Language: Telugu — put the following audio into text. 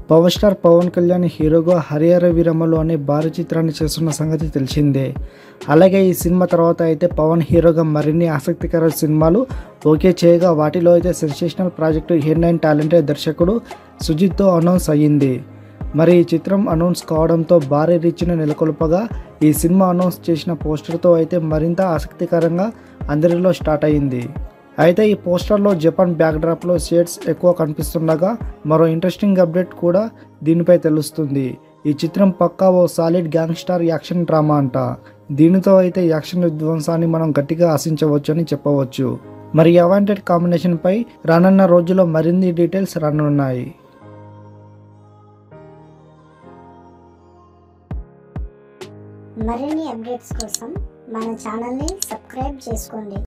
పవర్ స్టార్ పవన్ కళ్యాణ్ హీరోగా హరిహర వీరమ్మలు అనే భారీ చిత్రాన్ని చేస్తున్న సంగతి తెలిసిందే అలాగే ఈ సినిమా తర్వాత అయితే పవన్ హీరోగా మరిన్ని ఆసక్తికర సినిమాలు ఓకే చేయగా వాటిలో అయితే sensational project here nine talented దర్శకుడు సుజిత్తో అనౌన్స్ అయ్యింది మరి ఈ చిత్రం అనౌన్స్ కావడంతో భారీ రీచ్ను నెలకొల్పగా ఈ సినిమా అనౌన్స్ చేసిన పోస్టర్తో అయితే మరింత ఆసక్తికరంగా అందరిలో స్టార్ట్ అయ్యింది అయితే ఈ పోస్టర్లో జపాన్ బ్యాక్డ్రాప్లో షేడ్స్ ఎక్కువ కనిపిస్తుండగా మరో ఇంట్రెస్టింగ్ అప్డేట్ కూడా దీనిపై తెలుస్తుంది ఈ చిత్రం పక్కా ఓ సాలిడ్ గ్యాంగ్స్టార్ యాక్షన్ డ్రామా అంట దీనితో అయితే యాక్షన్ విధ్వంసాన్ని మనం గట్టిగా ఆశించవచ్చు అని చెప్పవచ్చు మరి అవాంటెడ్ కాంబినేషన్పై రానున్న రోజుల్లో మరిన్ని డీటెయిల్స్ రానున్నాయి మరిన్ని అప్డేట్స్ కోసం మన ఛానల్ని సబ్స్క్రైబ్ చేసుకోండి